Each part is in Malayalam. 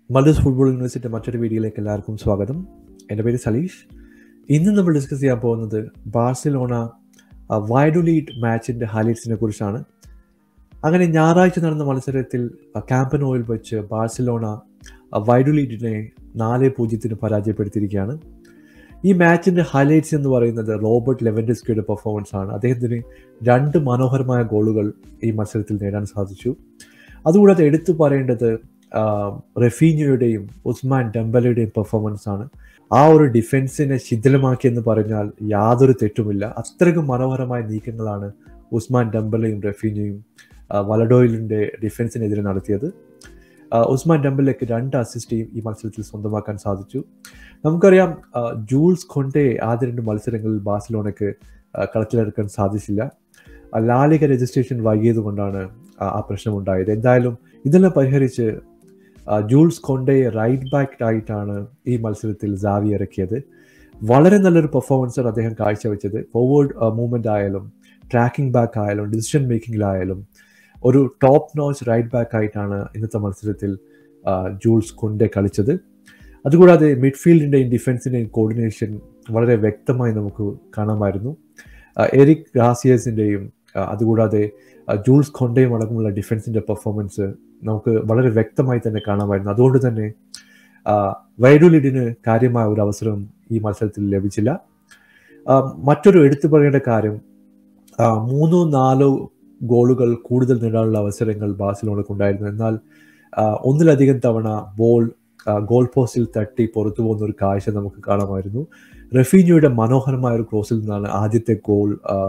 മൽഡസ് ഫുട്ബോൾ യൂണിവേഴ്സിറ്റി മറ്റൊരു വീഡിയോയിലേക്ക് എല്ലാവർക്കും സ്വാഗതം എൻ്റെ പേര് സലീഷ് ഇന്ന് നമ്മൾ ഡിസ്കസ് ചെയ്യാൻ പോകുന്നത് ബാർസിലോണ വൈഡുലീഡ് മാച്ചിൻ്റെ ഹൈലൈറ്റ്സിനെ കുറിച്ചാണ് അങ്ങനെ ഞായറാഴ്ച നടന്ന മത്സരത്തിൽ ക്യാമ്പനോയിൽ വെച്ച് ബാർസിലോണ വൈഡുലീഡിനെ നാല് പൂജ്യത്തിന് പരാജയപ്പെടുത്തിയിരിക്കുകയാണ് ഈ മാച്ചിൻ്റെ ഹൈലൈറ്റ്സ് എന്ന് പറയുന്നത് റോബർട്ട് ലെവൻഡസ്കിയുടെ പെർഫോമൻസ് ആണ് അദ്ദേഹത്തിന് രണ്ട് മനോഹരമായ ഗോളുകൾ ഈ മത്സരത്തിൽ നേടാൻ സാധിച്ചു അതുകൂടാതെ എടുത്തു പറയേണ്ടത് റഫീനിയുടെയും ഉസ്മാൻ ഡംബലയുടെയും പെർഫോമൻസ് ആണ് ആ ഒരു ഡിഫൻസിനെ ശിഥിലമാക്കിയെന്ന് പറഞ്ഞാൽ യാതൊരു തെറ്റുമില്ല അത്രയ്ക്കും മനോഹരമായ നീക്കങ്ങളാണ് ഉസ്മാൻ ഡംബലയും റഫീനിയും വലഡോയിലിൻ്റെ ഡിഫൻസിനെതിരെ നടത്തിയത് ഉസ്മാൻ ഡംബലയ്ക്ക് രണ്ട് അസിസ്റ്റിയും ഈ മത്സരത്തിൽ സ്വന്തമാക്കാൻ സാധിച്ചു നമുക്കറിയാം ജൂൾസ് കൊണ്ടേ ആദ്യ രണ്ട് മത്സരങ്ങളിൽ ബാഴ്സലോണയ്ക്ക് കളത്തിലെടുക്കാൻ സാധിച്ചില്ല ലാലിക രജിസ്ട്രേഷൻ വൈകിയത് കൊണ്ടാണ് ആ പ്രശ്നമുണ്ടായത് എന്തായാലും ഇതെല്ലാം പരിഹരിച്ച് ജൂൾസ് കൊണ്ടേ റൈറ്റ് ബാക്ക് ആയിട്ടാണ് ഈ മത്സരത്തിൽ ജാവി ഇറക്കിയത് വളരെ നല്ലൊരു പെർഫോമൻസാണ് അദ്ദേഹം കാഴ്ചവെച്ചത് ഫോർവേഡ് മൂവ്മെൻ്റ് ആയാലും ട്രാക്കിംഗ് ബാക്ക് ആയാലും ഡിസിഷൻ മേക്കിങ്ങിലായാലും ഒരു ടോപ്പ് നോച്ച് റൈറ്റ് ബാക്ക് ആയിട്ടാണ് ഇന്നത്തെ മത്സരത്തിൽ ജൂൾസ് കൊണ്ടേ കളിച്ചത് അതുകൂടാതെ മിഡ്ഫീൽഡിൻ്റെയും ഡിഫൻസിൻ്റെയും കോർഡിനേഷൻ വളരെ വ്യക്തമായി നമുക്ക് കാണാമായിരുന്നു എറിക് ഗ്രാസിയസിൻ്റെയും അതുകൂടാതെ ജൂൾസ് കൊണ്ടയും അടക്കമുള്ള ഡിഫൻസിൻ്റെ പെർഫോമൻസ് നമുക്ക് വളരെ വ്യക്തമായി തന്നെ കാണാമായിരുന്നു അതുകൊണ്ട് തന്നെ വൈഡുലിഡിന് കാര്യമായ ഒരു അവസരം ഈ മത്സരത്തിൽ ലഭിച്ചില്ല മറ്റൊരു എടുത്തു പറയേണ്ട കാര്യം മൂന്നോ നാലോ ഗോളുകൾ കൂടുതൽ നേടാനുള്ള അവസരങ്ങൾ ബാഴ്സലോണക്ക് ഉണ്ടായിരുന്നു എന്നാൽ ഒന്നിലധികം തവണ ബോൾ ഗോൾ പോസ്റ്റിൽ തട്ടി പുറത്തു പോകുന്ന ഒരു കാഴ്ച നമുക്ക് കാണാമായിരുന്നു റഫീനിയുടെ മനോഹരമായ ഒരു ക്രോസിൽ നിന്നാണ് ആദ്യത്തെ ഗോൾ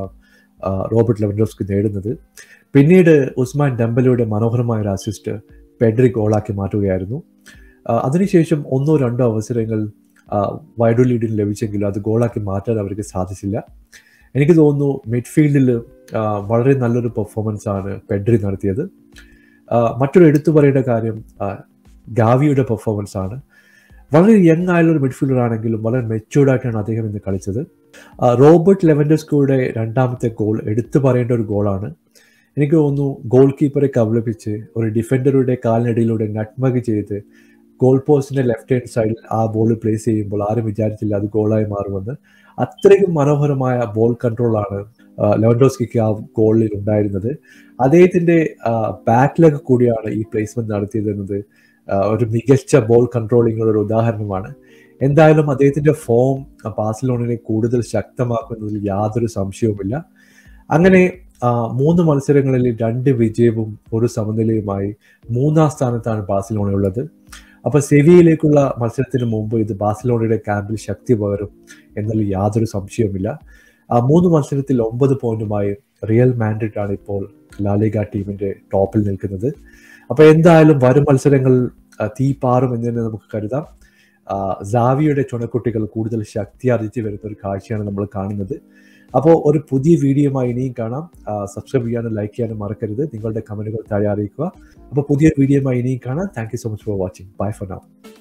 റോബർട്ട് ലെവൻഡോസ്കി നേടുന്നത് പിന്നീട് ഉസ്മാൻ ഡംബലയുടെ മനോഹരമായ ഒരു അസിസ്റ്റ് പെഡ്രി ഗോളാക്കി മാറ്റുകയായിരുന്നു അതിനുശേഷം ഒന്നോ രണ്ടോ അവസരങ്ങൾ വൈഡോ ലീഡിന് ലഭിച്ചെങ്കിലും അത് ഗോളാക്കി മാറ്റാൻ അവർക്ക് സാധിച്ചില്ല എനിക്ക് തോന്നുന്നു മിഡ്ഫീൽഡിൽ വളരെ നല്ലൊരു പെർഫോമൻസ് ആണ് പെഡ്രി നടത്തിയത് മറ്റൊരു എടുത്തു പറയേണ്ട കാര്യം ഗാവിയുടെ പെർഫോമൻസ് ആണ് വളരെ യങ് ആയുള്ള ഒരു മിഡ്ഫീൽഡർ ആണെങ്കിലും വളരെ മെച്യൂർഡ് ആയിട്ടാണ് അദ്ദേഹം ഇന്ന് കളിച്ചത് റോബർട്ട് ലെവൻഡസ്കോയുടെ രണ്ടാമത്തെ ഗോൾ എടുത്തു പറയേണ്ട ഒരു ഗോളാണ് എനിക്ക് തോന്നുന്നു ഗോൾ കീപ്പറെ കബളിപ്പിച്ച് ഒരു ഡിഫൻഡറുടെ കാലിനടിയിലൂടെ നട്ട്മഗ് ചെയ്ത് ഗോൾ പോസ്റ്റിന്റെ ലെഫ്റ്റ് ഹാൻഡ് സൈഡിൽ ആ ബോൾ പ്ലേസ് ചെയ്യുമ്പോൾ ആരും വിചാരിച്ചില്ല അത് ഗോളായി മാറുമെന്ന് അത്രയ്ക്കും മനോഹരമായ ബോൾ കൺട്രോളാണ് ലെവൻഡോസ്കിക്ക് ആ ഗോളിൽ ഉണ്ടായിരുന്നത് അദ്ദേഹത്തിന്റെ ബാക്കിലൊക്കെ കൂടിയാണ് ഈ പ്ലേസ്മെന്റ് നടത്തിയത് എന്നത് ഒരു മികച്ച ബോൾ കൺട്രോളിങ്ങിനുള്ള ഒരു ഉദാഹരണമാണ് എന്തായാലും അദ്ദേഹത്തിന്റെ ഫോം ബാഴ്സലോണിനെ കൂടുതൽ ശക്തമാക്കുന്നതിൽ യാതൊരു സംശയവുമില്ല അങ്ങനെ മൂന്ന് മത്സരങ്ങളിൽ രണ്ട് വിജയവും ഒരു സമനിലയുമായി മൂന്നാം സ്ഥാനത്താണ് ബാഴ്സലോണ ഉള്ളത് അപ്പൊ സെവിയിലേക്കുള്ള മത്സരത്തിന് മുമ്പ് ഇത് ബാഴ്സലോണയുടെ ക്യാമ്പിൽ ശക്തി പകരും എന്നതിൽ യാതൊരു സംശയവുമില്ല ആ മൂന്ന് മത്സരത്തിൽ ഒമ്പത് പോയിന്റുമായി റിയൽ മാൻഡ്രിഡ് ആണ് ഇപ്പോൾ ലാലിഗ ടീമിന്റെ ടോപ്പിൽ നിൽക്കുന്നത് അപ്പൊ എന്തായാലും വരും മത്സരങ്ങൾ തീ പാറും എന്ന് തന്നെ നമുക്ക് കരുതാം ജാവിയുടെ ചുണക്കുട്ടികൾ കൂടുതൽ ശക്തി ആർജിച്ച് വരുന്ന ഒരു കാഴ്ചയാണ് നമ്മൾ കാണുന്നത് അപ്പോൾ ഒരു പുതിയ വീഡിയോയുമായി ഇനിയും കാണാം സബ്സ്ക്രൈബ് ചെയ്യാനും ലൈക്ക് ചെയ്യാനും മറക്കരുത് നിങ്ങളുടെ കമന്റുകൾ താഴെ അറിയിക്കുക അപ്പോൾ പുതിയ വീഡിയോയുമായി ഇനിയും കാണാം thank you so much for watching bye for now